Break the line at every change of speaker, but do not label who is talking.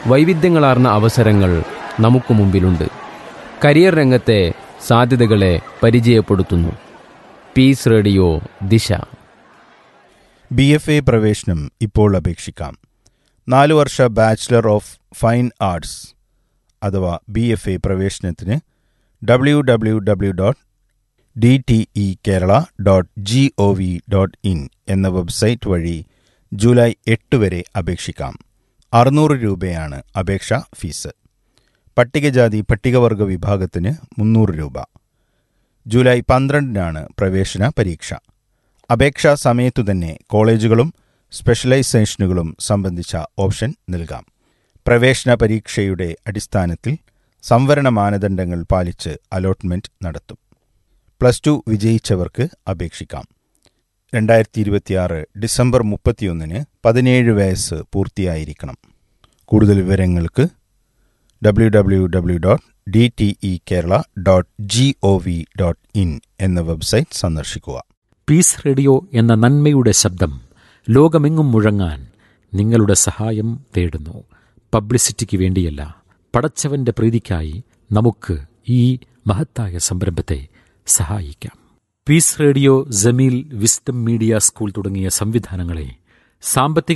വൈവിധ്യങ്ങളാർന്ന അവസരങ്ങൾ നമുക്ക് മുമ്പിലുണ്ട് കരിയർ രംഗത്തെ സാധ്യതകളെ പരിചയപ്പെടുത്തുന്നു peace radio Disha
B F A പ്രവേശനം ഇപ്പോൾ അപേക്ഷിക്കാം നാല് വർഷ ബാച്ചിലർ ഓഫ് ഫൈൻ ആർട്സ് അഥവാ ബി എഫ് എ പ്രവേശനത്തിന് W W W dot D T E Kerala dot G O V dot in എന്ന വെബ്സൈറ്റ് വഴി ജൂലൈ എട്ട് വരെ അപേക്ഷിക്കാം അറുന്നൂറ് രൂപയാണ് അപേക്ഷാ ഫീസ് പട്ടികജാതി പട്ടികവർഗ വിഭാഗത്തിന് മുന്നൂറ് രൂപ ജൂലൈ പന്ത്രണ്ടിനാണ് പ്രവേശന പരീക്ഷ അപേക്ഷാ സമയത്തു തന്നെ കോളേജുകളും സ്പെഷ്യലൈസേഷനുകളും സംബന്ധിച്ച ഓപ്ഷൻ നൽകാം പ്രവേശന പരീക്ഷയുടെ അടിസ്ഥാനത്തിൽ സംവരണ മാനദണ്ഡങ്ങൾ പാലിച്ച് അലോട്ട്മെന്റ് നടത്തും പ്ലസ് ടു വിജയിച്ചവർക്ക് അപേക്ഷിക്കാം രണ്ടായിരത്തി ഇരുപത്തിയാറ് ഡിസംബർ മുപ്പത്തിയൊന്നിന് പതിനേഴ് വയസ്സ് പൂർത്തിയായിരിക്കണം കൂടുതൽ വിവരങ്ങൾക്ക് W W W dot D T E Kerala dot G O V dot in എന്ന വെബ്സൈറ്റ് സന്ദർശിക്കുക
പീസ് റേഡിയോ എന്ന നന്മയുടെ ശബ്ദം ലോകമെങ്ങും മുഴങ്ങാൻ നിങ്ങളുടെ സഹായം തേടുന്നു പബ്ലിസിറ്റിക്ക് വേണ്ടിയല്ല പടച്ചവന്റെ പ്രീതിക്കായി നമുക്ക് ഈ മഹത്തായ സംരംഭത്തെ സഹായിക്കാം peace radio Jameel wisdom media school തുടങ്ങിയ സംവിധാനങ്ങളെ സാമ്പത്തിക